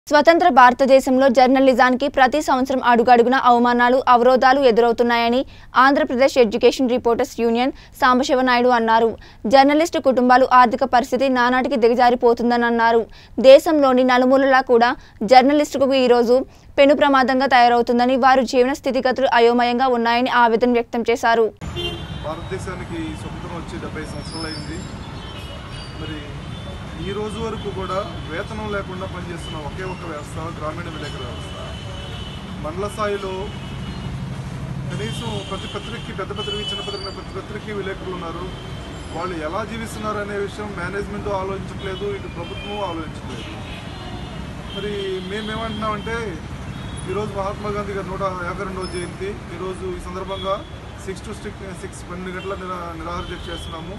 స్వతంత్ర భారతదేశంలో జర్నలిజానికి ప్రతి సంవత్సరం అడుగడుగున అవమానాలు అవరోధాలు ఎదురవుతున్నాయని ఆంధ్రప్రదేశ్ ఎడ్యుకేషన్ రిపోర్టర్స్ యూనియన్ సాంబశివనాయుడు అన్నారు జర్నలిస్టు కుటుంబాలు ఆర్థిక పరిస్థితి నానాటికి దిగజారిపోతుందని అన్నారు దేశంలోని నలుమూలలా కూడా జర్నలిస్టుకు ఈరోజు పెను ప్రమాదంగా తయారవుతుందని వారి జీవన స్థితిగతులు అయోమయంగా ఉన్నాయని ఆవేదన వ్యక్తం చేశారు భారతదేశానికి స్వతంత్రం వచ్చి డెబ్బై సంవత్సరాలు అయింది మరి ఈ రోజు వరకు కూడా వేతనం లేకుండా పనిచేస్తున్న ఒకే ఒక వ్యవస్థ గ్రామీణ విలేకరుల వ్యవస్థ మండల స్థాయిలో కనీసం ప్రతి పత్రికకి పెద్ద పత్రిక చిన్న పత్రిక ప్రతి పత్రికకి విలేకరులు ఉన్నారు వాళ్ళు ఎలా జీవిస్తున్నారు అనే విషయం మేనేజ్మెంట్ ఆలోచించట్లేదు ఇటు ప్రభుత్వం ఆలోచించట్లేదు మరి మేమేమంటున్నామంటే ఈరోజు మహాత్మా గాంధీ గారి నూట యాభై రెండవ జయంతి ఈరోజు ఈ సందర్భంగా సిక్స్ టు సిక్స్ సిక్స్ పన్నెండు గంటల నిరా నిరాహార దీక్ష చేస్తున్నాము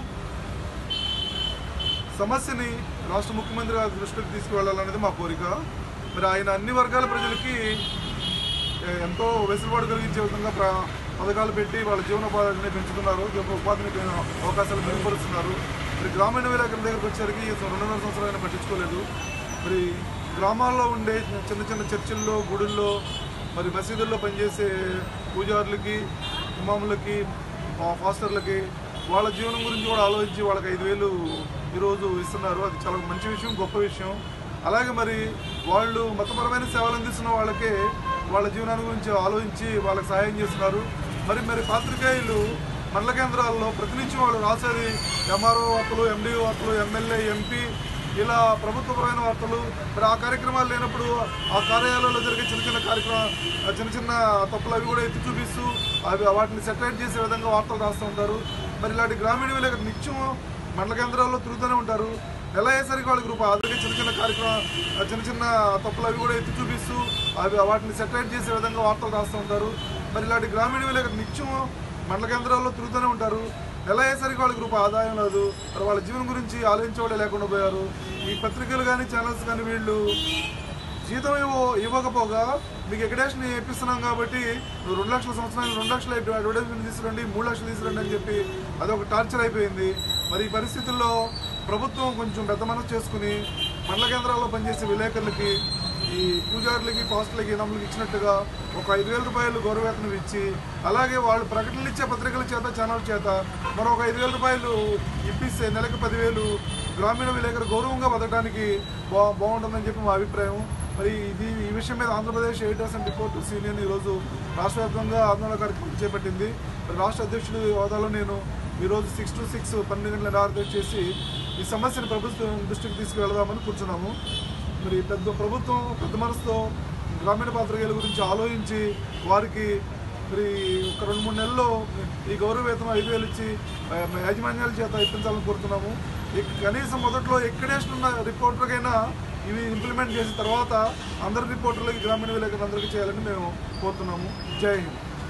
సమస్యని రాష్ట్ర ముఖ్యమంత్రి గారి దృష్టికి తీసుకువెళ్ళాలనేది మా కోరిక మరి ఆయన అన్ని వర్గాల ప్రజలకి ఏ, ఎంతో వెసులుబాటు కలిగించే విధంగా ప్ర పథకాలు పెట్టి వాళ్ళ జీవనోపాధిని పెంచుతున్నారు జీవన ఉపాధిని పె- అవకాశాలు మెరుగుపరుస్తున్నారు మరి గ్రామీణ విలేకరుల దగ్గరకు వచ్చేసరికి రెండున్నర సంవత్సరాలు పట్టించుకోలేదు మరి గ్రామాల్లో ఉండే చిన్న చిన్న చర్చిల్లో గుడుల్లో మరి మసీదుల్లో పనిచేసే పూజారులకి ఇమాములకి ఫా- ఫాస్టర్లకి వాళ్ళ జీవనం గురించి కూడా ఆలోచించి వాళ్ళకి ఐదు వేలు ఈరోజు ఇస్తున్నారు అది చాలా మంచి విషయం గొప్ప విషయం అలాగే మరి వాళ్ళు మతపరమైన సేవలు అందిస్తున్న వాళ్ళకే వాళ్ళ జీవనాన్ని గురించి ఆలోచించి వాళ్ళకి సహాయం చేస్తున్నారు మరి మరి పాత్రికేయులు మండల కేంద్రాల్లో ప్రతినిత్యం వాళ్ళు రాసేది ఎంఆర్ఓ వార్తలు ఎండిఓ వార్తలు ఎమ్మెల్యే ఎంపీ ఇలా ప్రభుత్వపరమైన వార్తలు మరి ఆ కార్యక్రమాలు లేనప్పుడు ఆ కార్యాలయాల్లో జరిగే చిన్న చిన్న కార్యక్రమం ఆ చిన్న చిన్న తప్పులు అవి కూడా ఎత్తి చూపిస్తూ అవి వాటిని సెటరేట్ చేసే విధంగా వార్తలు రాస్తూ ఉంటారు మరి ఇలాంటి గ్రామీణ విలేకరు నిత్యం మండల కేంద్రాల్లో తిరుగుతూనే ఉంటారు నెల అయ్యేసరికి వాళ్ళకి రూపాయి ఆదరికి చిన్న చిన్న కార్యక్రమం ఆ చిన్న చిన్న తప్పులు అవి కూడా ఎత్తి చూపిస్తూ అవి వాటిని సెటరేట్ చేసే విధంగా వార్తలు రాస్తూ ఉంటారు మరి ఇలాంటి గ్రామీణ విలేకరు నిత్యం మండల కేంద్రాల్లో తిరుగుతూనే ఉంటారు నెల అయ్యేసరికి వాళ్ళకి రూపాయి ఆదాయం లేదు మరి వాళ్ళ జీవనం గురించి ఆలోచించే వాళ్ళే లేకుండా పోయారు ఈ పత్రికలు కానీ ఛానల్స్ కానీ వీళ్ళు జీతం ఇవ్వ ఇవ్వకపోగా మీకు ఎక్కడేషన్ ఇప్పిస్తున్నాం కాబట్టి నువ్వు రెండు లక్షల సంవత్సరాలు రెండు లక్షల అడ్వర్టైజ్మెంట్ తీసుకురండి మూడు లక్షలు తీసుకురండి అని చెప్పి అదొక టార్చర్ అయిపోయింది మరి ఈ పరిస్థితుల్లో ప్రభుత్వం కొంచెం పెద్ద మనసు చేసుకుని మండల కేంద్రాల్లో పనిచేసే విలేకరులకి ఈ పూజారులకి పాస్టులకి నమ్ములకి ఇచ్చినట్టుగా ఒక ఐదు వేల రూపాయలు గౌరవేతనం ఇచ్చి అలాగే వాళ్ళు ప్రకటనలు ఇచ్చే పత్రికల చేత ఛానల్ చేత మరొక ఐదు వేల రూపాయలు ఇప్పిస్తే నెలకు పదివేలు గ్రామీణ విలేకరు గౌరవంగా బతకడానికి బా బాగుంటుందని చెప్పి మా అభిప్రాయం మరి ఇది ఈ విషయం మీద ఆంధ్రప్రదేశ్ ఎయిటర్స్ అండ్ రిపోర్టర్స్ యూనియన్ ఈరోజు రాష్ట్ర వ్యాప్తంగా ఆందోళన కార్యక్రమం చేపట్టింది మరి రాష్ట్ర అధ్యక్షుడి హోదాలో నేను ఈరోజు సిక్స్ టు సిక్స్ పన్నెండు గంటల నిరాహార చేసి ఈ సమస్యను ప్రభుత్వం దృష్టికి తీసుకువెళదామని కూర్చున్నాము మరి పెద్ద ప్రభుత్వం పెద్ద మనసుతో గ్రామీణ పాత్రికేయుల గురించి ఆలోచించి వారికి మరి ఒక రెండు మూడు నెలల్లో ఈ గౌరవ వేతనం ఐదు వేలు ఇచ్చి ఆ, యాజమాన్యాల చేత ఇప్పించాలని కోరుతున్నాము ఇక కనీసం మొదట్లో ఎక్కడేసిన ఉన్న రిపోర్టర్కైనా ఇవి ఇంప్లిమెంట్ చేసిన తర్వాత అందరి రిపోర్టర్లకి గ్రామీణ విలేకరులందరికీ చేయాలని మేము కోరుతున్నాము జై హింద్